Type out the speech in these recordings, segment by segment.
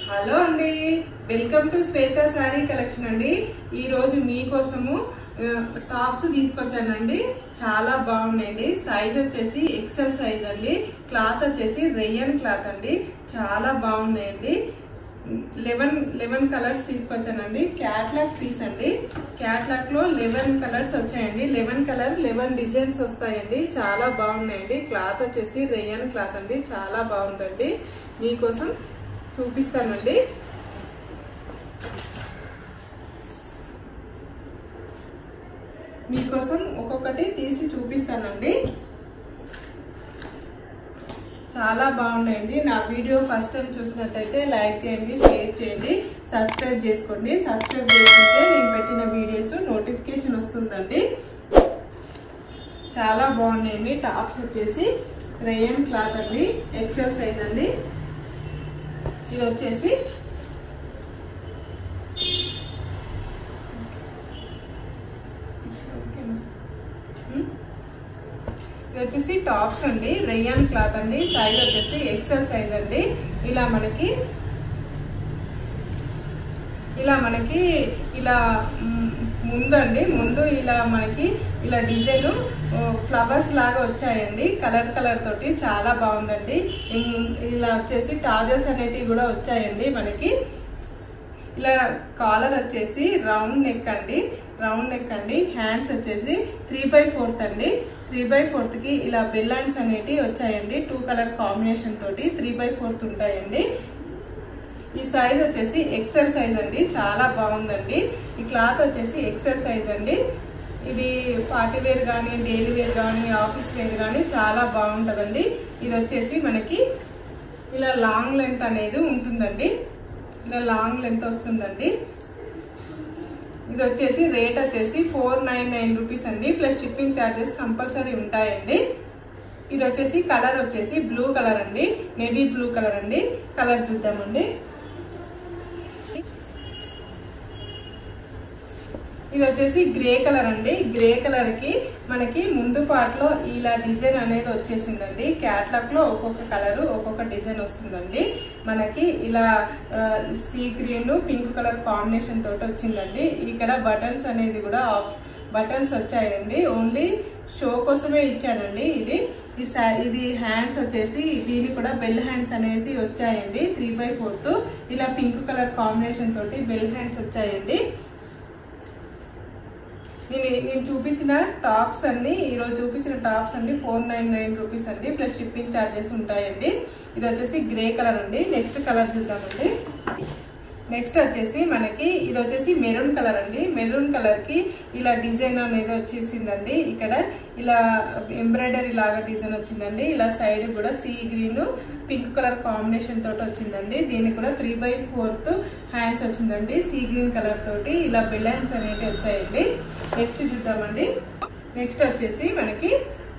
Hello అండి welcome to Shweta sari collection అండి ఈ రోజు మీకోసము ఆ, టాప్స్ తీసుకొచ్చానండి చాలా బాగున్నాయండి సైజ్ వచ్చేసి ఎక్సెల్ సైజ్ అండి క్లాత్ వచ్చేసి రెయ్యన్ క్లాత్ అండి చాలా బాగున్నాయండి లెవెన్ లెవెన్ కలర్స్ తీసుకొచ్చానండి క్యాట్లాగ్ పీస్ అండి క్యాట్లాగ్ లో లెవెన్ కలర్స్ వచ్చాయండి లెవెన్ కలర్ లెవెన్ డిజైన్స్ వస్తాయండి చాలా బాగున్నాయండి క్లాత్ వచ్చేసి రేయన్ క్లాత్ అండి చాలా బాగుందండి మీకోసం చూపిస్తానండి మీకోసం ఒక్కొక్కటి తీసి చూపిస్తానండి చాలా బాగున్నాయండి నా వీడియో ఫస్ట్ టైం చూసినట్టయితే లైక్ చేయండి షేర్ చేయండి సబ్స్క్రైబ్ చేసుకోండి సబ్స్క్రైబ్ చేసుకుంటే నేను పెట్టిన వీడియోస్ నోటిఫికేషన్ వస్తుందండి చాలా బాగున్నాయండి టాప్స్ వచ్చేసి రేయన్ క్లాత్ అండి ఎక్సెల్ సైజ్ అండి ఇది వచ్చేసి ఓకేనా ఉమ్. ఇది వచ్చేసి టాప్స్ అండి రేయన్ క్లాత్ అండి సైజ్ వచ్చేసి ఎక్సెల్ సైజ్ అండి ఇలా మనకి ఇలా మనకి ఇలా మ్, ముందండి ముందు ఇలా మనకి ఇలా డిజైన్ ఫ్లవర్స్ లాగా వచ్చాయండి కలర్ కలర్ తోటి చాలా బాగుందండి ఇం- ఇలా వచ్చేసి టాజల్స్ అనేటివి కూడా వచ్చాయండి మనకి ఇలా కాలర్ వచ్చేసి రౌండ్ నెక్ అండి రౌండ్ నెక్ అండి హ్యాండ్స్ వచ్చేసి త్రీ బై ఫోర్త్ అండి త్రీ బై ఫోర్త్ కి ఇలా బెల్లాన్స్ అనేటివి వచ్చాయండి టూ కలర్ కాంబినేషన్ తోటి త్రీ బై ఫోర్త్ ఉంటాయండి ఈ సైజ్ వచ్చేసి ఎక్సెల్ సైజ్ అండి చాలా బాగుందండి ఈ క్లాత్ వచ్చేసి ఎక్సెల్ సైజ్ అండి ఇది పార్టీ వేర్ కానీ డైలీ వేర్ కానీ ఆఫీస్ వేర్ కానీ చాలా బాగుంటుందండి ఇది వచ్చేసి మనకి ఇలా లాంగ్ లెంత్ అనేది ఉంటుందండి ఇలా లాంగ్ లెంత్ వస్తుందండి ఇది వచ్చేసి రేట్ వచ్చేసి ఫోర్ నైన్ నైన్ రూపీస్ అండి ప్లస్ షిప్పింగ్ ఛార్జెస్ కంపల్సరీ ఉంటాయండి ఇది వచ్చేసి కలర్ వచ్చేసి బ్లూ కలర్ అండి నేవీ బ్లూ కలర్ అండి కలర్ చూద్దామండి ఇది వచ్చేసి గ్రే కలర్ అండి గ్రే కలర్ కి మనకి ముందు పార్ట్ లో ఇలా డిజైన్ అనేది వచ్చేసిందండి క్యాట్లాగ్ లో ఒక్కొక్క కలర్ ఒక్కొక్క డిజైన్ వస్తుందండి మనకి ఇలా sea green pink colour combination తోటి వచ్చిందండి ఇక్కడ బటన్స్ అనేది కూడా బటన్స్ వచ్చాయండి ఓన్లీ షో కోసమే ఇచ్చానండి ఇది ఈ సా- ఇది హ్యాండ్స్ వచ్చేసి దీని కూడా బెల్ హ్యాండ్స్ అనేది వచ్చాయండి త్రీ బై ఫోర్త్ ఇలా పింక్ కలర్ కాంబినేషన్ తోటి బెల్ హ్యాండ్స్ వచ్చాయండి నేను నేను చూపించిన టాప్స్ అన్ని ఈరోజు చూపించిన టాప్స్ అన్ని ఫోర్ నైన్ నైన్ రూపీస్ అండి ప్లస్ షిప్పింగ్ ఛార్జెస్ ఉంటాయండి ఇది వచ్చేసి గ్రే కలర్ అండి నెక్స్ట్ కలర్ చూద్దామండి నెక్స్ట్ వచ్చేసి మనకి ఇది వచ్చేసి మెరూన్ కలర్ అండి మెరూన్ కలర్ కి ఇలా డిజైన్ అనేది వచ్చేసిందండి ఇక్కడ ఇలా ఎంబ్రాయిడరీ లాగా డిజైన్ వచ్చిందండి ఇలా సైడ్ కూడా sea green pink colour combination తోటి వచ్చిందండి దీనికి కూడా త్రీ బై ఫోర్త్ హ్యాండ్స్ వచ్చిందండి సీ గ్రీన్ కలర్ తోటి ఇలా బెల్ హ్యాండ్స్ అనేవి వచ్చాయండి నెక్స్ట్ చూద్దామండి నెక్స్ట్ వచ్చేసి మనకి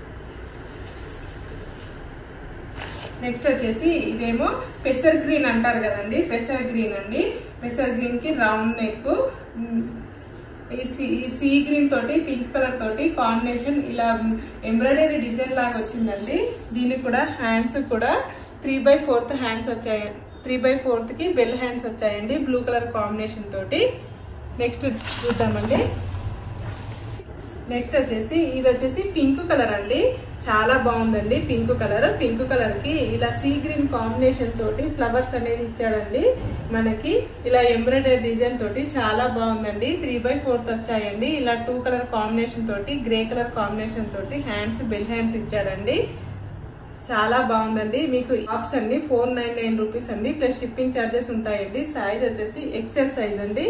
నెక్స్ట్ వచ్చేసి ఇదేమో పెసర్ గ్రీన్ అంటారు కదండి పెసర్ గ్రీన్ అండి పెసర్ గ్రీన్ కి రౌండ్ నెక్ ఈ సీ ఈ సీ గ్రీన్ తోటి పింక్ కలర్ తోటి కాంబినేషన్ ఇలా ఎంబ్రాయిడరీ డిజైన్ లాగా వచ్చిందండి దీనికి కూడా హ్యాండ్స్ కూడా త్రీ బై ఫోర్త్ హ్యాండ్స్ వచ్చాయి త్రీ బై ఫోర్త్ కి బెల్ హ్యాండ్స్ వచ్చాయండి బ్లూ కలర్ కాంబినేషన్ తోటి నెక్స్ట్ చూద్దామండి నెక్స్ట్ వచ్చేసి ఇది వచ్చేసి పింక్ కలర్ అండి చాలా బాగుందండి పింక్ కలర్ పింక్ కలర్ కి ఇలా సీ గ్రీన్ కాంబినేషన్ తోటి ఫ్లవర్స్ అనేది ఇచ్చాడండి మనకి ఇలా ఎంబ్రాయిడరీ డిజైన్ తోటి చాలా బాగుందండి త్రీ బై ఫోర్త్ వచ్చాయండి ఇలా టూ కలర్ కాంబినేషన్ తోటి గ్రే కలర్ కాంబినేషన్ తోటి హ్యాండ్స్ బెల్ హ్యాండ్స్ ఇచ్చాడండి చాలా బాగుందండి మీకు ఆప్స్ అండి ఫోర్ నైన్ నైన్ రూపీస్ అండి ప్లస్ షిప్పింగ్ ఛార్జెస్ ఉంటాయండి సైజ్ వచ్చేసి ఎక్సెల్ సైజ్ అండి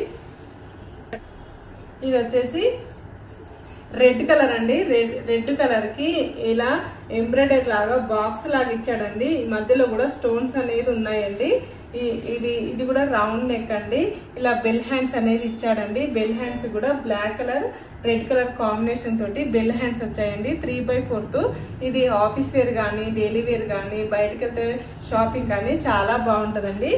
ఇది వచ్చేసి రెడ్ కలర్ అండి రెడ్ రెడ్ కలర్ కి ఇలా ఎంబ్రాయిడరీ లాగా బాక్స్ లాగా ఇచ్చాడండి ఈ మధ్యలో కూడా స్టోన్స్ అనేది ఉన్నాయండి ఈ- ఇది ఇది కూడా రౌండ్ నెక్ అండి ఇలా బెల్ హ్యాండ్స్ అనేది ఇచ్చాడండి బెల్ హ్యాండ్స్ కూడా black colour red colour combination తోటి బెల్ హ్యాండ్స్ వచ్చాయండి త్రీ బై ఫోర్త్ ఇది ఆఫీస్ వేర్ కానీ డైలీ వేర్ కానీ బయటకు వెళ్తే షాపింగ్ కానీ చాలా బాగుంటదండి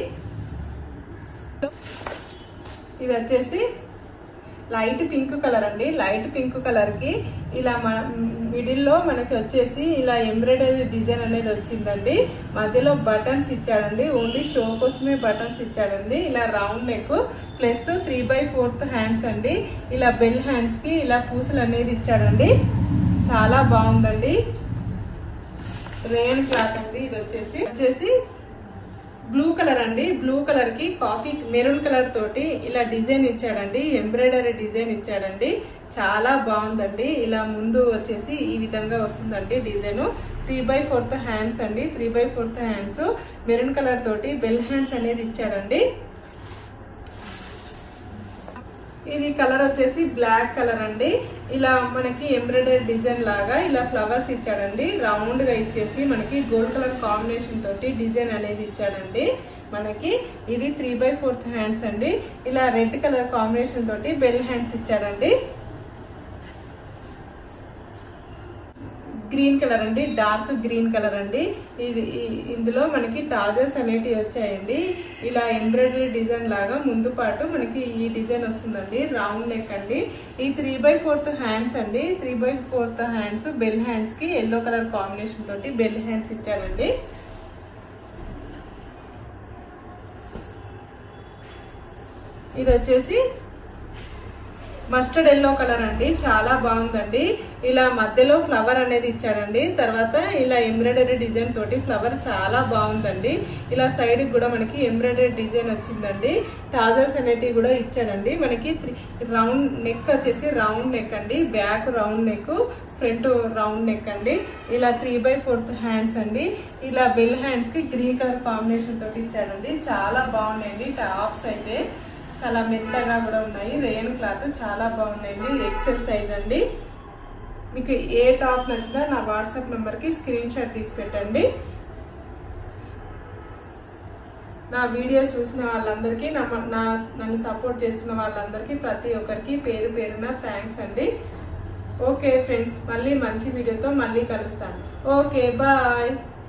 ఇది వచ్చేసి లైట్ పింక్ కలర్ అండి లైట్ పింక్ కలర్ కి ఇలా మ- మిడిల్ లో మనకి వచ్చేసి ఇలా ఎంబ్రాయిడరీ డిజైన్ అనేది వచ్చిందండి మధ్యలో బటన్స్ ఇచ్చాడండి ఓన్లీ షో కోసమే బటన్స్ ఇచ్చాడండి ఇలా round neck plus three by fourth hands అండి ఇలా బెల్ హ్యాండ్స్ కి ఇలా పూసలు అనేది ఇచ్చాడండి చాలా బాగుందండి రేన్ క్లాత్ అండి ఇది వచ్చేసి వచ్చేసి బ్లూ కలర్ అండి బ్లూ కలర్ కి కాఫీ మెరూన్ కలర్ తోటి ఇలా డిజైన్ ఇచ్చాడండి ఎంబ్రాయిడరీ డిజైన్ ఇచ్చాడండి చాలా బాగుందండి ఇలా ముందు వచ్చేసి ఈ విధంగా వస్తుందండి design three by fourth hands అండి three by fourth hands maroon colour తోటి బెల్ హ్యాండ్స్ అనేది ఇచ్చాడండి ఇది కలర్ వచ్చేసి బ్లాక్ కలర్ అండి ఇలా మనకి ఎంబ్రాయిడరీ డిజైన్ లాగా ఇలా ఫ్లవర్స్ ఇచ్చాడండి రౌండ్ గా ఇచ్చేసి మనకి గోల్డ్ కలర్ కాంబినేషన్ తోటి డిజైన్ అనేది ఇచ్చాడండి మనకి ఇది త్రీ బై ఫోర్త్ హ్యాండ్స్ అండి ఇలా రెడ్ కలర్ కాంబినేషన్ తోటి బెల్ హ్యాండ్స్ ఇచ్చాడండి గ్రీన్ కలర్ అండి డార్క్ గ్రీన్ కలర్ అండి ఇది ఈ- ఇందులో మనకి టాజర్స్ అనేటివి వచ్చాయండి ఇలా ఎంబ్రాయిడరీ డిజైన్ లాగా ముందు పాటు మనకి ఈ డిజైన్ వస్తుందండి రౌండ్ నెక్ అండి ఈ త్రీ బై ఫోర్త్ హ్యాండ్స్ అండి three by fourth hands bell hands కి ఎల్లో కలర్ కాంబినేషన్ తోటి బెల్ హ్యాండ్స్ ఇచ్చారండి ఇది వచ్చేసి మస్టర్డ్ ఎల్లో కలర్ అండి చాలా బాగుందండి ఇలా మధ్యలో ఫ్లవర్ అనేది ఇచ్చాడండి తర్వాత ఇలా ఎంబ్రాయిడరీ డిజైన్ తోటి ఫ్లవర్ చాలా బాగుందండి ఇలా సైడ్ కూడా మనకి ఎంబ్రాయిడరీ డిజైన్ వచ్చిందండి టాజర్స్ అనేటివి కూడా ఇచ్చాడండి మనకి రౌండ్ నెక్ వచ్చేసి రౌండ్ నెక్ అండి back round neck front round neck అండి ఇలా త్రీ బై ఫోర్త్ హ్యాండ్స్ అండి ఇలా బెల్ హ్యాండ్స్ కి గ్రీన్ కలర్ కాంబినేషన్ తోటి ఇచ్చాడండి చాలా బాగున్నాయండి టాప్స్ అయితే చాలా మెత్తగా కూడా ఉన్నాయి రేయన్ క్లాత్ చాలా బాగున్నాయండి ఎక్సెల్ సైజ్ అండి మీకు ఏ టాప్ నచ్చినా నా వాట్సాప్ నెంబర్కి స్క్రీన్ షాట్ తీసి పెట్టండి నా వీడియో చూసిన వాళ్ళందరికీ నా నా నన్ను సపోర్ట్ చేస్తున్న వాళ్ళందరికీ ప్రతి ఒక్కరికి పేరు పేరున థ్యాంక్స్ అండి ఓకే ఫ్రెండ్స్ మళ్ళీ మంచి వీడియోతో మళ్ళీ కలుస్తాను ఓకే బాయ్